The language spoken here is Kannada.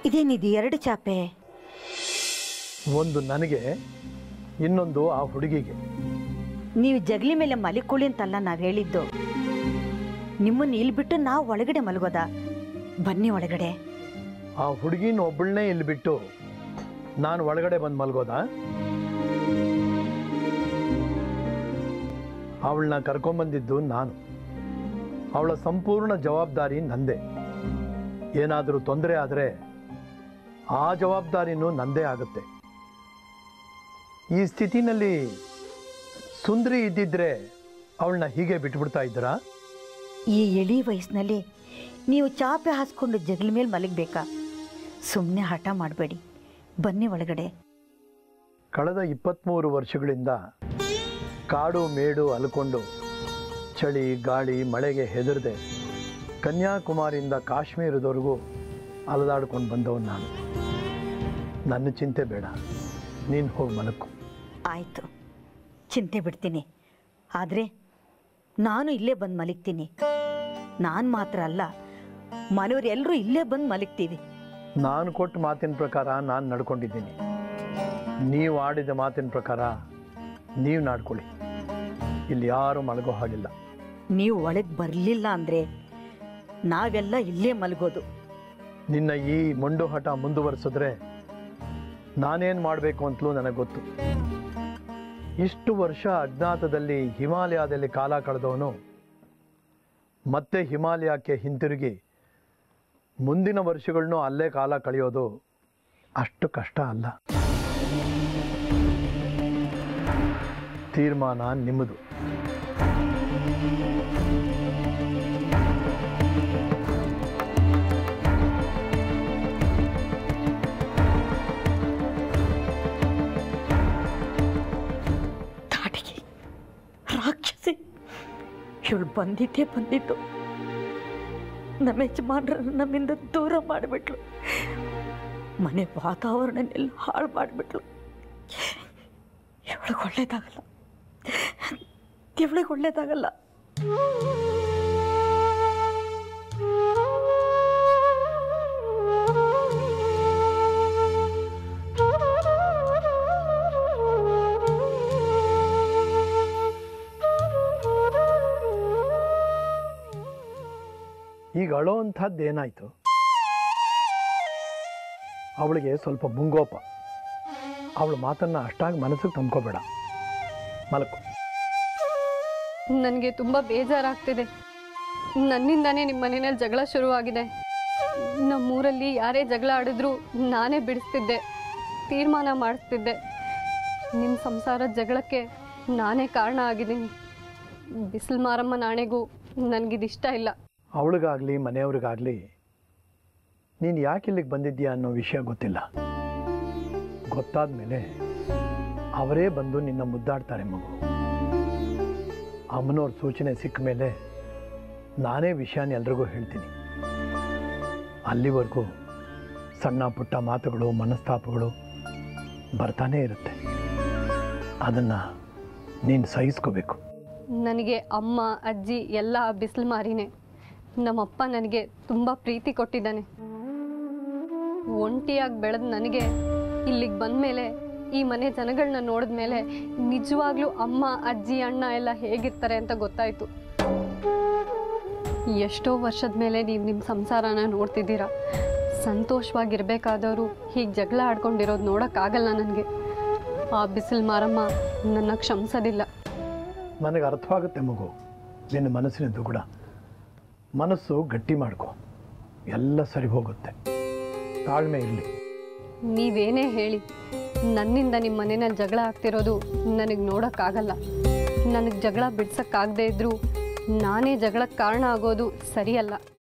ಇದೇನಿದು ಎರಡು ಚಾಪೆ ಒಂದು ನನಗೆ ಇನ್ನೊಂದು ಆ ಹುಡುಗಿಗೆ ನೀವು ಜಗಲಿ ಮೇಲೆ ಮಲಿಕೊಳ್ಳಿ ಅಂತಲ್ಲ ನಾವು ಹೇಳಿದ್ದು ನಿಮ್ಮನ್ನು ಇಲ್ಲಿ ಬಿಟ್ಟು ನಾವು ಒಳಗಡೆ ಮಲಗೋದ ಬನ್ನಿ ಒಳಗಡೆ ಆ ಹುಡುಗಿನ ಒಬ್ಬಳನ್ನೇ ಇಲ್ಲಿ ಬಿಟ್ಟು ನಾನು ಒಳಗಡೆ ಬಂದು ಮಲ್ಗೋದಾ ಅವಳನ್ನ ಕರ್ಕೊಂಬಂದಿದ್ದು ನಾನು ಅವಳ ಸಂಪೂರ್ಣ ಜವಾಬ್ದಾರಿ ನಂದೇ ಏನಾದರೂ ತೊಂದರೆ ಆದರೆ ಆ ಜವಾಬ್ದಾರಿನೂ ನಂದೇ ಆಗುತ್ತೆ ಈ ಸ್ಥಿತಿನಲ್ಲಿ ಸುಂದರಿ ಇದ್ದಿದ್ರೆ ಅವಳನ್ನ ಹೀಗೆ ಬಿಟ್ಬಿಡ್ತಾ ಇದ್ದೀರಾ ಈ ಎಳಿ ವಯಸ್ಸಿನಲ್ಲಿ ನೀವು ಚಾಪೆ ಹಾಸ್ಕೊಂಡು ಜಗಲಿ ಮೇಲೆ ಮಲಗಬೇಕಾ ಸುಮ್ಮನೆ ಹಠ ಮಾಡಬೇಡಿ ಬನ್ನಿ ಒಳಗಡೆ ಕಳೆದ ಇಪ್ಪತ್ತ್ಮೂರು ವರ್ಷಗಳಿಂದ ಕಾಡು ಮೇಡು ಅಲ್ಕೊಂಡು ಚಳಿ ಗಾಳಿ ಮಳೆಗೆ ಹೆದರದೆ ಕನ್ಯಾಕುಮಾರಿಯಿಂದ ಕಾಶ್ಮೀರದವರೆಗೂ ಅಲದಾಡ್ಕೊಂಡು ಬಂದವನು ನಾನು ನನ್ನ ಚಿಂತೆ ಬೇಡ ನೀನು ಹೋಗಿ ಮಲಕ್ಕು ಆಯಿತು ಚಿಂತೆ ಬಿಡ್ತೀನಿ ಆದರೆ ನಾನು ಇಲ್ಲೇ ಬಂದು ಮಲಗ್ತೀನಿ ನಾನು ಮಾತ್ರ ಅಲ್ಲ ಮನೆಯವರೆಲ್ಲರೂ ಇಲ್ಲೇ ಬಂದು ಮಲಗ್ತೀವಿ ನಾನು ಕೊಟ್ಟ ಮಾತಿನ ಪ್ರಕಾರ ನಾನು ನಡ್ಕೊಂಡಿದ್ದೀನಿ ನೀವು ಆಡಿದ ಮಾತಿನ ಪ್ರಕಾರ ನೀವು ನಾಡ್ಕೊಳ್ಳಿ ಇಲ್ಲಿ ಯಾರೂ ಮಲಗೋ ಹಾಗಿಲ್ಲ ನೀವು ಒಳಗೆ ಬರಲಿಲ್ಲ ಅಂದರೆ ನಾವೆಲ್ಲ ಇಲ್ಲೇ ಮಲಗೋದು ನಿನ್ನ ಈ ಮೊಂಡು ಹಠ ಮುಂದುವರಿಸಿದ್ರೆ ನಾನೇನು ಮಾಡಬೇಕು ಅಂತಲೂ ನನಗೆ ಗೊತ್ತು ಇಷ್ಟು ವರ್ಷ ಅಜ್ಞಾತದಲ್ಲಿ ಹಿಮಾಲಯದಲ್ಲಿ ಕಾಲ ಕಳೆದವನು ಮತ್ತೆ ಹಿಮಾಲಯಕ್ಕೆ ಹಿಂತಿರುಗಿ ಮುಂದಿನ ವರ್ಷಗಳನ್ನೂ ಅಲ್ಲೇ ಕಾಲ ಕಳೆಯೋದು ಅಷ್ಟು ಕಷ್ಟ ಅಲ್ಲ ತೀರ್ಮಾನ ನಿಮ್ಮದು ತಾಟಿಗೆ ರಾಕ್ಷಸಿ ಇವಳು ಬಂದಿದ್ದೇ ಬಂದಿದ್ದು ನಮ್ಮ ಯಜಮಾನ್ರನ್ನ ನಮ್ಮಿಂದ ದೂರ ಮಾಡಿಬಿಟ್ಲು ಮನೆ ವಾತಾವರಣನೆಲ್ಲ ಹಾಳು ಮಾಡಿಬಿಟ್ಲು ಇವಳಿಗೆ ಒಳ್ಳೇದಾಗಲ್ಲ ಇವಳಿಗೆ ಒಳ್ಳೇದಾಗಲ್ಲ ಈಗ ಅಳೋ ಅಂಥದ್ದು ಏನಾಯ್ತು ಅವಳಿಗೆ ಸ್ವಲ್ಪ ಮುಂಗೋಪ ಅವಳ ಮಾತನ್ನ ಅಷ್ಟಾಗಿ ಮನಸ್ಸಿಗೆ ತಂದ್ಕೋಬೇಡ ಮಲಕು ನನಗೆ ತುಂಬ ಬೇಜಾರಾಗ್ತಿದೆ ನನ್ನಿಂದಾನೇ ನಿಮ್ಮ ಮನೆಯಲ್ಲಿ ಜಗಳ ಶುರುವಾಗಿದೆ ನಮ್ಮೂರಲ್ಲಿ ಯಾರೇ ಜಗಳ ಆಡಿದ್ರು ನಾನೇ ಬಿಡಿಸ್ತಿದ್ದೆ ತೀರ್ಮಾನ ಮಾಡಿಸ್ತಿದ್ದೆ ನಿಮ್ಮ ಸಂಸಾರದ ಜಗಳಕ್ಕೆ ನಾನೇ ಕಾರಣ ಆಗಿದ್ದೀನಿ ಬಿಸಿಲು ಮಾರಮ್ಮ ನಾಣೆಗೂ ನನಗಿದಿಷ್ಟ ಇಲ್ಲ ಅವಳಿಗಾಗಲಿ ಮನೆಯವ್ರಿಗಾಗಲಿ ನೀನು ಯಾಕೆ ಇಲ್ಲಿಗೆ ಬಂದಿದ್ದೀಯಾ ಅನ್ನೋ ವಿಷಯ ಗೊತ್ತಿಲ್ಲ ಗೊತ್ತಾದ ಮೇಲೆ ಅವರೇ ಬಂದು ನಿನ್ನ ಮುದ್ದಾಡ್ತಾರೆ ಮಗು ಅಮ್ಮನವ್ರ ಸೂಚನೆ ಸಿಕ್ಕ ಮೇಲೆ ನಾನೇ ವಿಷಯನ ಎಲ್ರಿಗೂ ಹೇಳ್ತೀನಿ ಅಲ್ಲಿವರೆಗೂ ಸಣ್ಣ ಪುಟ್ಟ ಮಾತುಗಳು ಮನಸ್ತಾಪಗಳು ಬರ್ತಾನೇ ಇರುತ್ತೆ ಅದನ್ನು ನೀನು ಸಹಿಸ್ಕೋಬೇಕು ನನಗೆ ಅಮ್ಮ ಅಜ್ಜಿ ಎಲ್ಲ ಬಿಸಿಲು ಮಾರಿನೇ ನಮ್ಮಪ್ಪ ನನಗೆ ತುಂಬ ಪ್ರೀತಿ ಕೊಟ್ಟಿದ್ದಾನೆ ಒಂಟಿಯಾಗಿ ಬೆಳೆದ ನನಗೆ ಇಲ್ಲಿಗೆ ಬಂದಮೇಲೆ ಈ ಮನೆ ಜನಗಳನ್ನ ನೋಡಿದ ಮೇಲೆ ನಿಜವಾಗ್ಲೂ ಅಮ್ಮ ಅಜ್ಜಿ ಅಣ್ಣ ಎಲ್ಲ ಹೇಗಿರ್ತಾರೆ ಅಂತ ಗೊತ್ತಾಯಿತು ಎಷ್ಟೋ ವರ್ಷದ ಮೇಲೆ ನೀವು ನಿಮ್ಮ ಸಂಸಾರನ ನೋಡ್ತಿದ್ದೀರಾ ಸಂತೋಷವಾಗಿರ್ಬೇಕಾದವರು ಹೀಗೆ ಜಗಳ ಆಡ್ಕೊಂಡಿರೋದು ನೋಡೋಕ್ಕಾಗಲ್ಲ ನನಗೆ ಆ ಬಿಸಿಲು ಮಾರಮ್ಮ ನನ್ನ ಕ್ಷಮಿಸೋದಿಲ್ಲ ನನಗೆ ಅರ್ಥವಾಗುತ್ತೆ ಮಗು ನಿನ್ನ ಮನಸ್ಸಿನ ದುಗುಡ ಮನಸ್ಸು ಗಟ್ಟಿ ಮಾಡ್ಕೊ ಎಲ್ಲ ಸರಿ ಹೋಗುತ್ತೆ ತಾಳ್ಮೆ ಇರಲಿ ನೀವೇನೇ ಹೇಳಿ ನನ್ನಿಂದ ನಿಮ್ಮ ಮನೆಯಲ್ಲಿ ಜಗಳ ಆಗ್ತಿರೋದು ನನಗೆ ನೋಡೋಕ್ಕಾಗಲ್ಲ ನನಗೆ ಜಗಳ ಬಿಡ್ಸೋಕ್ಕಾಗದೇ ಇದ್ದರೂ ನಾನೇ ಜಗಳಕ್ಕೆ ಕಾರಣ ಆಗೋದು ಸರಿಯಲ್ಲ